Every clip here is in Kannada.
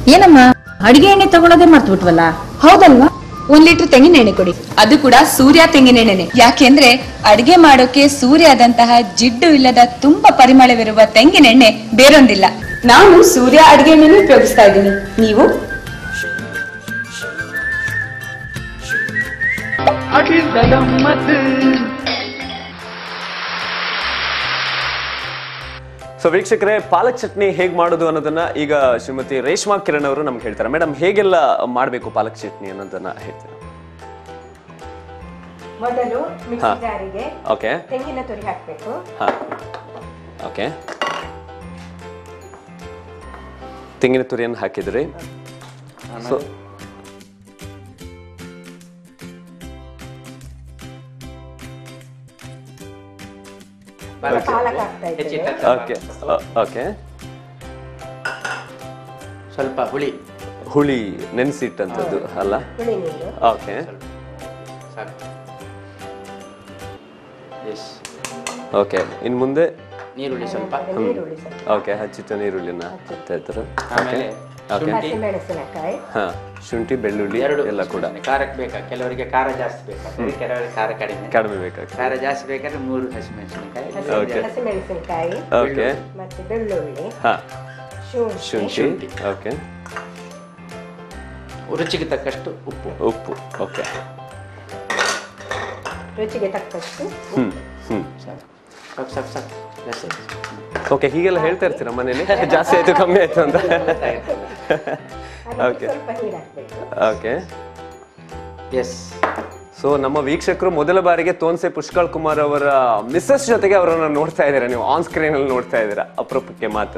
ಏನಮ್ಮ ಅಡಿಗೆ ಎಣ್ಣೆ ತಗೊಳ್ಳೋದೇ ಮರ್ತು ಬಿಟ್ವಲ್ಲ ಹೌದಲ್ವಾ ಒಂದ್ ಲೀಟರ್ ತೆಂಗಿನ ಎಣ್ಣೆ ಕೊಡಿ ಅದು ಕೂಡ ಸೂರ್ಯ ತೆಂಗಿನ ಎಣ್ಣೆನೆ ಯಾಕೆಂದ್ರೆ ಅಡಿಗೆ ಮಾಡೋಕೆ ಸೂರ್ಯದಂತಹ ಜಿಡ್ಡು ಇಲ್ಲದ ತುಂಬಾ ಪರಿಮಳವಿರುವ ತೆಂಗಿನ ಎಣ್ಣೆ ಬೇರೊಂದಿಲ್ಲ ನಾನು ಸೂರ್ಯ ಅಡಿಗೆ ಎಣ್ಣೆನ ಉಪಯೋಗಿಸ್ತಾ ಇದ್ದೀನಿ ನೀವು ಸೊ ವೀಕ್ಷಕರೇ ಪಾಲಕ್ ಚಟ್ನಿ ಹೇಗೆ ಮಾಡೋದು ಅನ್ನೋದನ್ನ ಈಗ ಶ್ರೀಮತಿ ರೇಷ್ಮಾ ಕಿರಣ್ ಅವರು ನಮ್ಗೆ ಹೇಳ್ತಾರೆ ಮೇಡಮ್ ಹೇಗೆಲ್ಲ ಮಾಡಬೇಕು ಪಾಲಕ್ ಚಟ್ನಿ ಅನ್ನೋದನ್ನ ಹೇಳ್ತಾರೆ ಮೊದಲು ಹಾ. ಮಿಕ್ಸಿ ಜಾರಿಗೆ ಓಕೆ ತೆಂಗಿನ ತುರಿ ಹಾಕ್ಬೇಕು ಹಾ ಓಕೆ ತೆಂಗಿನ ತುರಿಯನ್ನು ಹಾಕಿದ್ರಿ ಸೊ ಪಾಲಕ್ ಹಾಕ್ತಾ ಇದ್ದೇವೆ ಓಕೆ ಓಕೆ ಸ್ವಲ್ಪ ಹುಳಿ ಹುಳಿ ನೆನೆಸಿಟ್ಟಂಥದ್ದು ಅಲ್ಲ ಹುಳಿ ನೀರು ಓಕೆ ಸಾಕು ಎಸ್ ಓಕೆ ಇನ್ನು ಮುಂದೆ ನೀರುಳ್ಳಿ ಸ್ವಲ್ಪ ಅದು ನೀರುಳ್ಳಿ ಸ್ವಲ್ಪ ಓಕೆ ಹಚ್ಚಿಟ್ಟ ನೀರುಳ್ಳಿನ ಹಾಕ್ತಾ ಇದ್ದಾರೆ ಓಕೆ ಆಮೇಲೆ ಓಕೆ ಶುಂಠಿ ಹಸಿಮೆಣಸಿನಕಾಯಿ ಹಾ ಶುಂಠಿ ಬೆಳ್ಳುಳ್ಳಿ ಎರಡು ಎಲ್ಲ ಕೂಡ ಖಾರಕ್ಕೆ ಬೇಕಾ ಕೆಲವರಿಗೆ ಖಾರ ಜಾಸ್ತಿ ಬೇಕಾಗ್ತದೆ ಕೆಲವರಿಗೆ ಖಾರ ಕಡಿಮೆ ಕಡಿಮೆ ಬೇಕಾಗ್ತದೆ ಖಾರ ಜಾಸ್ತಿ ಬೇಕಾದ್ರೆ ಮೂರು ಹಸಿಮೆಣಸಿನಕಾಯಿ Okay. ಹಸಿಮೆಣಸಿನಕಾಯಿ ಓಕೆ ಮತ್ತೆ ಬೆಳ್ಳುಳ್ಳಿ ಹಾ ಶುಂಠಿ ಶುಂಠಿ ಓಕೆ ರುಚಿಗೆ ತಕ್ಕಷ್ಟು ಉಪ್ಪು ಉಪ್ಪು ಓಕೆ ರುಚಿಗೆ ತಕ್ಕಷ್ಟು ಹ್ಮ್ ಹ್ಮ್ ಸಾಕು ಸಾಕು ಸಾಕು ಸಾಕು ಜಾಸ್ತಿ ಆಯ್ತು. ಓಕೆ ಹೀಗೆಲ್ಲ ಹೇಳ್ತಾ ಇರ್ತೀರಾ ಮನೇಲಿ ಜಾಸ್ತಿ ಆಯ್ತು ಕಮ್ಮಿ ಆಯ್ತು ಅಂತ ಅದಕ್ಕೆ Okay. ಸ್ವಲ್ಪ ನೀರು ಹಾಕ್ಬೇಕು ಓಕೆ ಎಸ್ ಸೊ ನಮ್ಮ ವೀಕ್ಷಕರು ಮೊದಲ ಬಾರಿಗೆ ತೋನ್ಸೆ ಪುಷ್ಕಳ್ ಕುಮಾರ್ ಅವರ ಮಿಸ್ಸಸ್ ಜೊತೆಗೆ ಅವರನ್ನ ನೋಡ್ತಾ ಇದ್ದೀರಾ ನೀವು ಆನ್ ಸ್ಕ್ರೀನ್ ಅಲ್ಲಿ ನೋಡ್ತಾ ಇದ್ದೀರಾ ಅಪರೂಪಕ್ಕೆ ಮಾತ್ರ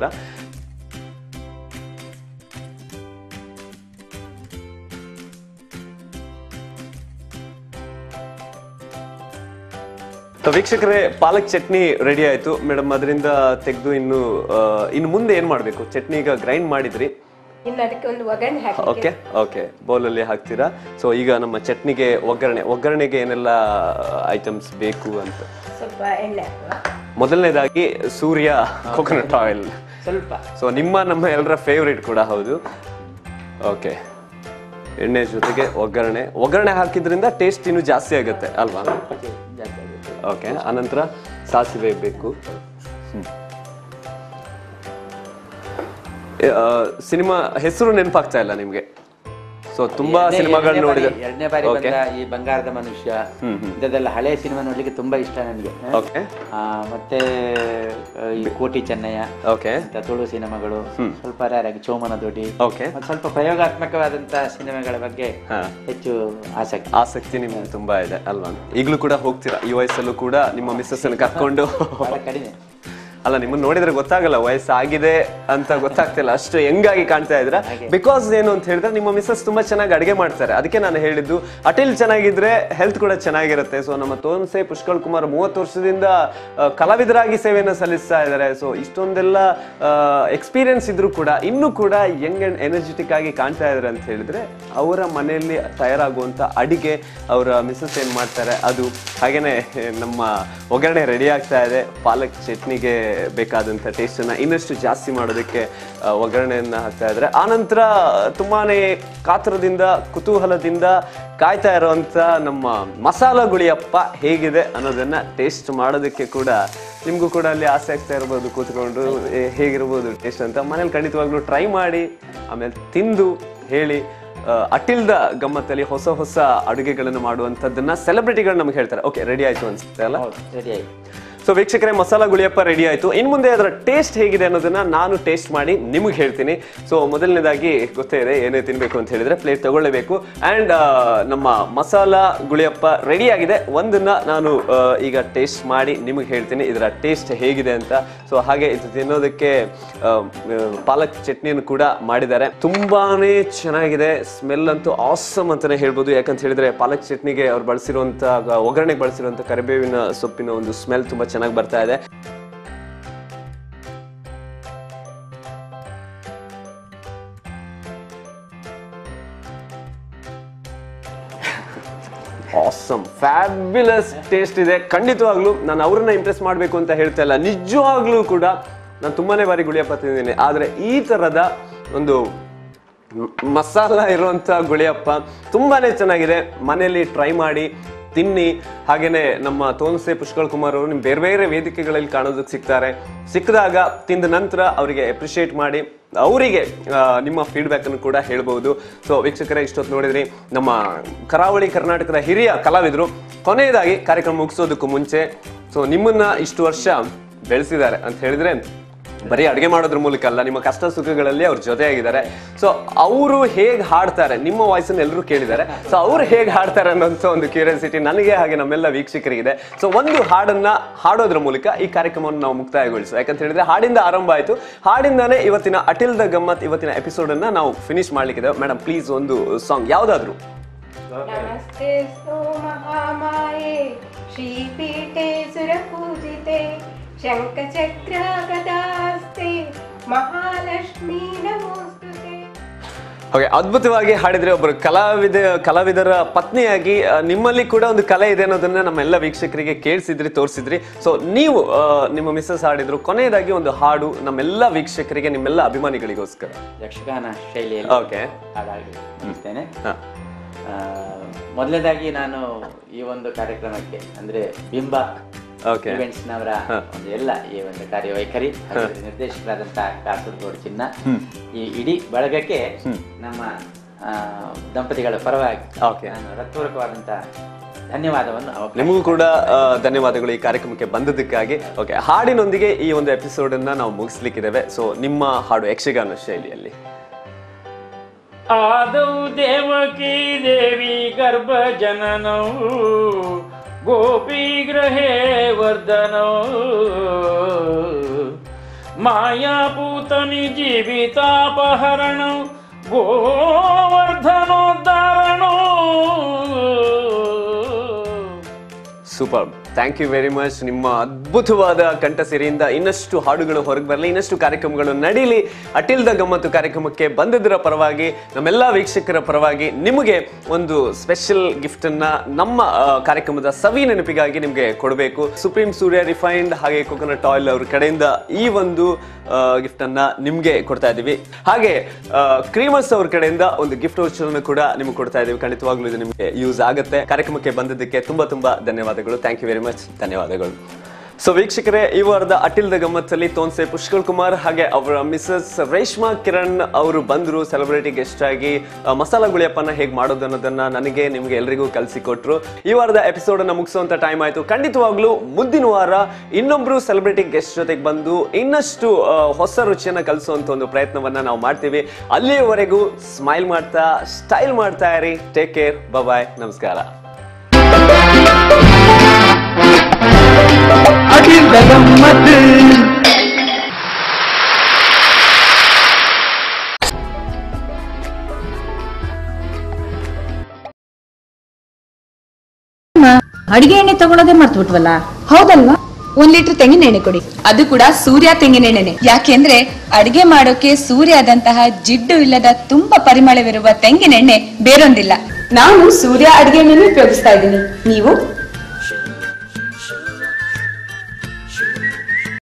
ಸೊ ವೀಕ್ಷಕರೇ ಪಾಲಕ್ ಚಟ್ನಿ ರೆಡಿ ಆಯ್ತು ಮೇಡಮ್ ಅದರಿಂದ ತೆಗೆದು ಇನ್ನು ಆ, ಇನ್ನು ಮುಂದೆ ಏನ್ ಮಾಡ್ಬೇಕು ಚಟ್ನಿ ಈಗ ಗ್ರೈಂಡ್ ಮಾಡಿದ್ರಿ ಇನ್ನು ಅದಕ್ಕೆ ಒಂದು ಒಗ್ಗರಣೆ ಹಾಕಿ ಓಕೆ ಓಕೆ ಬೌಲಲ್ಲಿ ಹಾಕ್ತೀರಾ ಸೊ ಈಗ ನಮ್ಮ ಚಟ್ನಿಗೆ ಒಗ್ಗರಣೆ ಒಗ್ಗರಣೆಗೆ ಏನೆಲ್ಲ ಐಟಮ್ಸ್ ಬೇಕು ಅಂತ ಸ್ವಲ್ಪ ಎಣ್ಣೆ ಹಾಕುವ ಮೊದಲನೇದಾಗಿ ಸೂರ್ಯ ಕೊಕೊನಟ್ ಆಯಿಲ್ ಸ್ವಲ್ಪ ಸೊ ನಿಮ್ಮ ನಮ್ಮ ಎಲ್ಲರ ಫೇವ್ರೇಟ್ ಕೂಡ ಹೌದು ಓಕೆ ಎಣ್ಣೆ ಜೊತೆಗೆ ಒಗ್ಗರಣೆ ಒಗ್ಗರಣೆ ಹಾಕಿದ್ರಿಂದ ಟೇಸ್ಟ್ ಇನ್ನೂ ಜಾಸ್ತಿ ಆಗುತ್ತೆ ಅಲ್ವಾ ಜಾಸ್ತಿ ಆಗುತ್ತೆ ಓಕೆ ಆನಂತರ ಸಾಸಿವೆ ಬೇಕು ಸಿನಿಮಾ ಹೆಸರು ನೆನಪಾಗ್ತಾ ಇಲ್ಲ ನಿಮ್ಗೆ ಸೊ ತುಂಬಾ ಎರಡ್ನೇ- ಸಿನಿಮಾಗಳು ಎರಡ್ನೇ ನೋಡಿದ ಬಾರಿ- ಎರಡನೇ ಬಾರಿ ಓಕೆ ಬಂದ ಈ ಬಂಗಾರದ ಮನುಷ್ಯ ಇಂಥದ್ದೆಲ್ಲ ಹಳೆ ಸಿನಿಮಾ ನೋಡ್ಲಿಕ್ಕೆ ತುಂಬಾ ಇಷ್ಟ ನನಗೆ ಹ? ಓಕೆ ಆ, ಮತ್ತೆ ಆ, ಈ ಕೋಟಿ ಚೆನ್ನಯ್ಯ ಓಕೆ ಇಂಥ ತುಳು ಸಿನಿಮಾಗಳು ಸ್ವಲ್ಪ ರೇರಾಗಿ ಚೋಮನ ದೊಡ್ಡಿ ಓಕೆ ಮತ್ತೆ ಸ್ವಲ್ಪ ಪ್ರಯೋಗಾತ್ಮಕವಾದಂತಹ ಸಿನಿಮಾಗಳ ಬಗ್ಗೆ ಹಾ. ಹೆಚ್ಚು ಆಸಕ್ತಿ ಆಸಕ್ತಿ ನಿಮ್ಗೆ ತುಂಬಾ ಇದೆ ಅಲ್ವಾ ಈಗಲೂ ಕೂಡ ಹೋಗ್ತೀರಾ ಈ ವಯಸ್ಸಲ್ಲೂ ಕೂಡ ನಿಮ್ಮ ಮಿಸ್ಸಸ್ ಅನ್ನು ಕರ್ಕೊಂಡು ಬಹಳ ಕಡಿಮೆ ಅಲ್ಲ ನಿಮ್ಮನ್ನ ನೋಡಿದ್ರೆ ಗೊತ್ತಾಗಲ್ಲ ವಯಸ್ಸಾಗಿದೆ ಅಂತ ಗೊತ್ತಾಗ್ತಿಲ್ಲ ಅಷ್ಟು ಹೆಂಗಾಗಿ ಕಾಣ್ತಾ ಇದ್ರ ಬಿಕಾಸ್ ಏನು ಅಂತ ಹೇಳಿದ್ರೆ ನಿಮ್ಮ ಮಿಸ್ಸಸ್ ತುಂಬಾ ಚೆನ್ನಾಗಿ ಅಡಿಗೆ ಮಾಡ್ತಾರೆ ಅದಕ್ಕೆ ನಾನು ಹೇಳಿದ್ದು ಅಟಿಲ್ ಚೆನ್ನಾಗಿದ್ರೆ ಹೆಲ್ತ್ ಕೂಡ ಚೆನ್ನಾಗಿರುತ್ತೆ ಸೊ ನಮ್ಮ ತೋನ್ಸೆ ಪುಷ್ಕಳ್ ಕುಮಾರ್ ಮೂವತ್ತು ವರ್ಷದಿಂದ ಆ, ಕಲಾವಿದರಾಗಿ ಸೇವೆಯನ್ನು ಸಲ್ಲಿಸ್ತಾ ಇದ್ದಾರೆ ಸೊ ಇಷ್ಟೊಂದೆಲ್ಲ ಎಕ್ಸ್ಪೀರಿಯನ್ಸ್ ಇದ್ರೂ ಕೂಡ ಇನ್ನೂ ಕೂಡ ಯಂಗ್ ಅಂಡ್ ಎನರ್ಜೆಟಿಕ್ ಆಗಿ ಕಾಣ್ತಾ ಇದ್ದಾರೆ ಅಂತ ಹೇಳಿದ್ರೆ ಅವರ ಮನೆಯಲ್ಲಿ ತಯಾರಾಗುವಂತ ಅಡಿಗೆ ಅವರ ಮಿಸ್ಸಸ್ ಏನ್ ಮಾಡ್ತಾರೆ ಅದು ಹಾಗೇನೆ ನಮ್ಮ ಒಗ್ಗರಣೆ ರೆಡಿ ಆಗ್ತಾ ಇದೆ ಪಾಲಕ್ ಚಟ್ನಿಗೆ ಬೇಕಾದಂಥ ಟೇಸ್ಟನ್ನು ಇನ್ನಷ್ಟು ಜಾಸ್ತಿ ಮಾಡೋದಕ್ಕೆ ಆ, ಒಗ್ಗರಣೆಯನ್ನ ಹಾಕ್ತಾ ಇದ್ದಾರೆ ಆನಂತರ ತುಂಬಾನೇ ಕಾತರದಿಂದ ಕುತೂಹಲದಿಂದ ಕಾಯ್ತಾ ಇರುವಂತ ನಮ್ಮ ಮಸಾಲ ಗುಳಿಯಪ್ಪ ಹೇಗಿದೆ ಅನ್ನೋದನ್ನ ಟೇಸ್ಟ್ ಮಾಡೋದಕ್ಕೆ ಕೂಡ ನಿಮಗೂ ಕೂಡ ಅಲ್ಲಿ ಆಸೆ ಆಗ್ತಾ ಇರ್ಬೋದು ಕೂತ್ಕೊಂಡು ಏ, ಹೇಗಿರ್ಬೋದು ಟೇಸ್ಟ್ ಅಂತ ಮನೇಲಿ ಖಂಡಿತವಾಗ್ಲೂ ಟ್ರೈ ಮಾಡಿ ಆಮೇಲೆ ತಿಂದು ಹೇಳಿ ಆ, ಅಟಿಲ್ದ ಗಮ್ಮತ್ತಲ್ಲಿ ಹೊಸ ಹೊಸ ಅಡುಗೆಗಳನ್ನು ಮಾಡುವಂಥದ್ದನ್ನ ಸೆಲೆಬ್ರಿಟಿಗಳು ನಮ್ಗೆ ಹೇಳ್ತಾರೆ ಓಕೆ ರೆಡಿ ಆಯ್ತು ಅನ್ಸುತ್ತೆ ಅಲ್ಲ ಹೌದು ಸರಿ ಆಯ್ತು ಸೊ ವೀಕ್ಷಕರೇ ಮಸಾಲ ಗುಳಿಯಪ್ಪ ರೆಡಿ ಆಯ್ತು ಇನ್ನು ಮುಂದೆ ಅದರ ಟೇಸ್ಟ್ ಹೇಗಿದೆ ಅನ್ನೋದನ್ನ ನಾನು ಟೇಸ್ಟ್ ಮಾಡಿ ನಿಮಗೆ ಹೇಳ್ತೀನಿ ಸೊ ಮೊದಲನೇದಾಗಿ ಗೊತ್ತೇ ಇದೆ ಏನೇ ತಿನ್ಬೇಕು ಅಂತ ಹೇಳಿದ್ರೆ ಪ್ಲೇಟ್ ತಗೊಳ್ಳೇಬೇಕು ಅಂಡ್ ನಮ್ಮ ಮಸಾಲ ಗುಳಿಯಪ್ಪ ರೆಡಿ ಆಗಿದೆ ಒಂದನ್ನ ನಾನು ಆ, ಈಗ ಟೇಸ್ಟ್ ಮಾಡಿ ನಿಮಗೆ ಹೇಳ್ತೀನಿ ಇದರ ಟೇಸ್ಟ್ ಹೇಗಿದೆ ಅಂತ ಸೊ ಹಾಗೆ ಇದು ತಿನ್ನೋದಕ್ಕೆ ಆ, ಆ, ಪಾಲಕ್ ಚಟ್ನಿಯನ್ನು ಕೂಡ ಮಾಡಿದ್ದಾರೆ ತುಂಬಾನೇ ಚೆನ್ನಾಗಿದೆ ಸ್ಮೆಲ್ ಅಂತೂ ಆಸಮ್ ಅಂತಾನೆ ಹೇಳ್ಬೋದು ಯಾಕಂತ ಹೇಳಿದ್ರೆ ಪಾಲಕ್ ಚಟ್ನಿಗೆ ಅವ್ರು ಬಳಸಿರುವಂತ ಒಗ್ಗರಣೆಗೆ ಬಳಸಿರುವಂತ ಕರಿಬೇವಿನ ಸೊಪ್ಪಿನ ಒಂದು ಸ್ಮೆಲ್ ತುಂಬಾ ಚೆನ್ನಾಗಿ ಬರ್ತಾ ಇದೆ ಆಸಮ್ ಫ್ಯಾಬ್ಯುಲಸ್ ಟೇಸ್ಟ್ ಇದೆ ಖಂಡಿತವಾಗ್ಲೂ ನಾನು ಅವ್ರನ್ನ ಇಂಪ್ರೆಸ್ ಮಾಡಬೇಕು ಅಂತ ಹೇಳ್ತಾ ಇಲ್ಲ ನಿಜವಾಗ್ಲೂ ಕೂಡ ನಾನು ತುಂಬಾನೇ ಬಾರಿ ಗುಳಿಯಪ್ಪ ತಿಂದಿದ್ದೀನಿ ಆದರೆ ಈ ಥರದ ಒಂದು ಮ್- ಮಸಾಲ ಇರುವಂತ ಗುಳಿಯಪ್ಪ ತುಂಬಾನೇ ಚೆನ್ನಾಗಿದೆ ಮನೆಯಲ್ಲಿ ಟ್ರೈ ಮಾಡಿ ತಿನ್ನಿ ಹಾಗೇನೆ ನಮ್ಮ ತೋನ್ಸೆ ಪುಷ್ಕಳ್ ಕುಮಾರ್ ಅವರು ನಿಮ್ ಬೇರೆ ಬೇರೆ ವೇದಿಕೆಗಳಲ್ಲಿ ಕಾಣೋದಕ್ಕೆ ಸಿಗ್ತಾರೆ ಸಿಕ್ಕಿದಾಗ ತಿಂದ ನಂತರ ಅವರಿಗೆ ಅಪ್ರಿಷಿಯೇಟ್ ಮಾಡಿ ಅವರಿಗೆ ನಿಮ್ಮ ಫೀಡ್ಬ್ಯಾಕ್ ಅನ್ನು ಕೂಡ ಹೇಳ್ಬಹುದು ಸೊ ವೀಕ್ಷಕರೇ ಇಷ್ಟೊತ್ತು ನೋಡಿದ್ರಿ ನಮ್ಮ ಕರಾವಳಿ ಕರ್ನಾಟಕದ ಹಿರಿಯ ಕಲಾವಿದರು ಕೊನೆಯದಾಗಿ ಕಾರ್ಯಕ್ರಮ ಮುಗಿಸೋದಕ್ಕೂ ಮುಂಚೆ ಸೊ ನಿಮ್ಮನ್ನ ಇಷ್ಟು ವರ್ಷ ಬೆಳೆಸಿದ್ದಾರೆ ಅಂತ ಹೇಳಿದ್ರೆ ಬರೀ ಅಡುಗೆ ಮಾಡೋದ್ರ ಮೂಲಕ ಅಲ್ಲ ನಿಮ್ಮ ಕಷ್ಟ ಸುಖಗಳಲ್ಲಿ ಅವ್ರ ಜೊತೆಯಾಗಿದ್ದಾರೆ ಸೊ ಅವರು ಹೇಗೆ ಹಾಡ್ತಾರೆ ನಿಮ್ಮ ವಾಯ್ಸನ್ನು ಎಲ್ಲರೂ ಕೇಳಿದ್ದಾರೆ ಸೊ ಅವ್ರು ಹೇಗೆ ಹಾಡ್ತಾರೆ ಅನ್ನೋಂಥ ಒಂದು ಕ್ಯೂರಿಯಾಸಿಟಿ ನನಗೆ ಹಾಗೆ ನಮ್ಮೆಲ್ಲ ವೀಕ್ಷಕರಿಗಿದೆ ಸೊ ಒಂದು ಹಾಡನ್ನ ಹಾಡೋದ್ರ ಮೂಲಕ ಈ ಕಾರ್ಯಕ್ರಮವನ್ನು ನಾವು ಮುಕ್ತಾಯಗೊಳಿಸುವ ಯಾಕಂತ ಹೇಳಿದ್ರೆ ಹಾಡಿಂದ ಆರಂಭ ಆಯಿತು ಹಾಡಿಂದಾನೇ ಇವತ್ತಿನ ಅಟಿಲ್ ದ ಗಮ್ಮತ್ ಇವತ್ತಿನ ಎಪಿಸೋಡ್ ಅನ್ನ ನಾವು ಫಿನಿಶ್ ಮಾಡ್ಲಿಕ್ಕಿದೆ ಮೇಡಮ್ ಪ್ಲೀಸ್ ಒಂದು ಸಾಂಗ್ ಯಾವ್ದಾದ್ರು नमस्ते स्तो महामाये श्रीपीठे सुरपूजिते शङ्खचक्र गदास्ते महालक्ष्मी नमोऽस्तु ते ಓಕೆ ಅದ್ಭುತವಾಗಿ ಹಾಡಿದ್ರೆ ಒಬ್ಬರು ಕಲಾವಿದ ಕಲಾವಿದರ ಪತ್ನಿಯಾಗಿ ಆ, ನಿಮ್ಮಲ್ಲಿ ಕೂಡ ಒಂದು ಕಲೆ ಇದೆ ಅನ್ನೋದನ್ನ ನಮ್ಮೆಲ್ಲ ವೀಕ್ಷಕರಿಗೆ ಕೇಳಿಸಿದ್ರಿ ತೋರಿಸಿದ್ರಿ ಸೊ ನೀವು ಆ, ನಿಮ್ಮ ಮಿಸ್ಸಸ್ ಹಾಡಿದ್ರು ಕೊನೆಯದಾಗಿ ಒಂದು ಹಾಡು ನಮ್ಮೆಲ್ಲ ವೀಕ್ಷಕರಿಗೆ ನಿಮ್ಮೆಲ್ಲ ಅಭಿಮಾನಿಗಳಿಗೋಸ್ಕರ ಯಕ್ಷಗಾನ ಶೈಲಿಯಲ್ಲಿ ಓಕೆ ಹಾಡಾಗಿ ಮುಗಿಸ್ತೇನೆ ಹಾ. ಮೊದಲನೇದಾಗಿ ನಾನು ಈ ಒಂದು ಕಾರ್ಯಕ್ರಮಕ್ಕೆ ಅಂದ್ರೆ ಬಿಂಬ Okay. events ನವರ ಒಂದು ಎಲ್ಲ ಈ ಒಂದು ಕಾರ್ಯವೈಖರಿ ಹಾಗೆ ನಿರ್ದೇಶಕರಾದಂತಹ ಕಾಸರಗೋಡು ಚಿನ್ನ ಈ ಇಡೀ ಬಳಗಕ್ಕೆ ನಮ್ಮ ಆ, ದಂಪತಿಗಳ ಪರವಾಗಿ Okay. ನಾನು ಹೃತ್ಪೂರ್ವಕವಾದಂತಹ ಧನ್ಯವಾದವನ್ನು ಅವಕಾಶ ನಿಮಗೂ ಕೂಡ ಆ, ಧನ್ಯವಾದಗಳು ಈ ಕಾರ್ಯಕ್ರಮಕ್ಕೆ ಬಂದದಕ್ಕಾಗಿ ಓಕೆ ಹಾಡಿನೊಂದಿಗೆ ಈ ಒಂದು ಎಪಿಸೋಡ್ ಅನ್ನ ನಾವು ಮುಗಿಸ್ಲಿಕ್ಕಿದ್ದೇವೆ ಸೊ ನಿಮ್ಮ ಹಾಡು ಯಕ್ಷಗಾನ ಶೈಲಿಯಲ್ಲಿ ಆದೌ ದೇವಕೀ ದೇವಿ ಗರ್ಭ ಜನನೌ ಗೋಪಿ ಗೃಹೇ ವರ್ಧನೌ ಮಾಯಾಪೂತನಿ ಜೀವಿತಾಪಹರಣೌ ಗೋವರ್ಧನೋದ್ಧಾರಣೋ super thank you very much ನಿಮ್ಮ ಅದ್ಭುತವಾದ ಕಂಠಸಿರಿಯಿಂದ ಇನ್ನಷ್ಟು ಹಾಡುಗಳು ಹೊರಗೆ ಬರಲಿ ಇನ್ನಷ್ಟು ಕಾರ್ಯಕ್ರಮಗಳು ನಡೀಲಿ ಅಟಿಲ್ ದ ಗಮ್ಮತ್ತು ಕಾರ್ಯಕ್ರಮಕ್ಕೆ ಬಂದಿದ್ದರ ಪರವಾಗಿ ನಮ್ಮೆಲ್ಲ ವೀಕ್ಷಕರ ಪರವಾಗಿ ನಿಮಗೆ ಒಂದು ಸ್ಪೆಷಲ್ ಗಿಫ್ಟ್ ಅನ್ನ ನಮ್ಮ ಆ, ಕಾರ್ಯಕ್ರಮದ ಸವಿ ನೆನಪಿಗಾಗಿ ನಿಮಗೆ ಕೊಡಬೇಕು ಸುಪ್ರೀಂ ಸೂರ್ಯ ರಿಫೈನ್ಡ್ ಹಾಗೆ ಕೊಕೊನಟ್ ಆಯಿಲ್ ಅವ್ರ ಕಡೆಯಿಂದ ಈ ಒಂದು ಗಿಫ್ಟ್ ಅನ್ನ ನಿಮ್ಗೆ ಕೊಡ್ತಾ ಇದೀವಿ ಹಾಗೆ ಕ್ರೀಮರ್ಸ್ ಅವ್ರ ಕಡೆಯಿಂದ ಒಂದು ಗಿಫ್ಟ್ ವೋಚರ್ ಕೂಡ ನಿಮ್ಗೆ ಕೊಡ್ತಾ ಇದೀವಿ ಖಂಡಿತವಾಗ್ಲೂ ಇದು ನಿಮಗೆ ಯೂಸ್ ಆಗುತ್ತೆ ಕಾರ್ಯಕ್ರಮಕ್ಕೆ ಬಂದಿದ್ದಕ್ಕೆ ತುಂಬಾ ತುಂಬಾ ಧನ್ಯವಾದಗಳು ಥ್ಯಾಂಕ್ ಯು ವೆರಿ ಮಚ್ ಧನ್ಯವಾದಗಳು ಸೊ ವೀಕ್ಷಕರೇ ಈ ವಾರದ ಅಟಿಲ್ ದ ಗಮ್ಮತ್ತಲ್ಲಿ ತೋನ್ಸೆ ಪುಷ್ಕಳ್ ಕುಮಾರ್ ಹಾಗೆ ಅವರ ಮಿಸಸ್ ರೇಷ್ಮಾ ಕಿರಣ್ ಅವರು ಬಂದರು ಸೆಲೆಬ್ರಿಟಿ ಗೆಸ್ಟ್ ಆಗಿ ಆ, ಮಸಾಲ ಗುಳಿಯಪ್ಪನ ಹೇಗೆ ಮಾಡೋದು ಅನ್ನೋದನ್ನ ನನಗೆ ನಿಮ್ಗೆ ಎಲ್ರಿಗೂ ಕಲಿಸಿಕೊಟ್ರು ಈ ವಾರದ ಎಪಿಸೋಡ್ ಅನ್ನ ಮುಗಿಸುವಂತ ಟೈಮ್ ಆಯ್ತು ಖಂಡಿತವಾಗ್ಲೂ ಮುಂದಿನ ವಾರ ಇನ್ನೊಬ್ರು ಸೆಲೆಬ್ರಿಟಿ ಗೆಸ್ಟ್ ಜೊತೆಗೆ ಬಂದು ಇನ್ನಷ್ಟು ಆ, ಹೊಸ ರುಚಿಯನ್ನ ಕಲಿಸುವಂತ ಒಂದು ಪ್ರಯತ್ನವನ್ನ ನಾವು ಮಾಡ್ತೀವಿ ಅಲ್ಲಿಯವರೆಗೂ ಸ್ಮೈಲ್ ಮಾಡ್ತಾ ಸ್ಟೈಲ್ ಮಾಡ್ತಾ ಇರಿ ಟೇಕ್ ಕೇರ್ ಬಾಯ್ ನಮಸ್ಕಾರ ಅಡಿಗೆ ಎಣ್ಣೆ ತಗೊಳ್ಳೋದೇ ಮರ್ತು ಬಿಟ್ವಲ್ಲ ಹೌದಲ್ವಾ ಒಂದ್ ಲೀಟರ್ ತೆಂಗಿನ ಎಣ್ಣೆ ಕೊಡಿ ಅದು ಕೂಡ ಸೂರ್ಯ ತೆಂಗಿನ ಎಣ್ಣೆನೆ ಯಾಕೆಂದ್ರೆ ಅಡಿಗೆ ಮಾಡೋಕೆ ಸೂರ್ಯದಂತಹ ಜಿಡ್ಡು ಇಲ್ಲದ ತುಂಬಾ ಪರಿಮಳವಿರುವ ತೆಂಗಿನ ಎಣ್ಣೆ ಬೇರೊಂದಿಲ್ಲ ನಾನು ಸೂರ್ಯ ಅಡಿಗೆ ಎಣ್ಣೆನೇ ಉಪಯೋಗಿಸ್ತಾ ಇದ್ದೀನಿ ನೀವು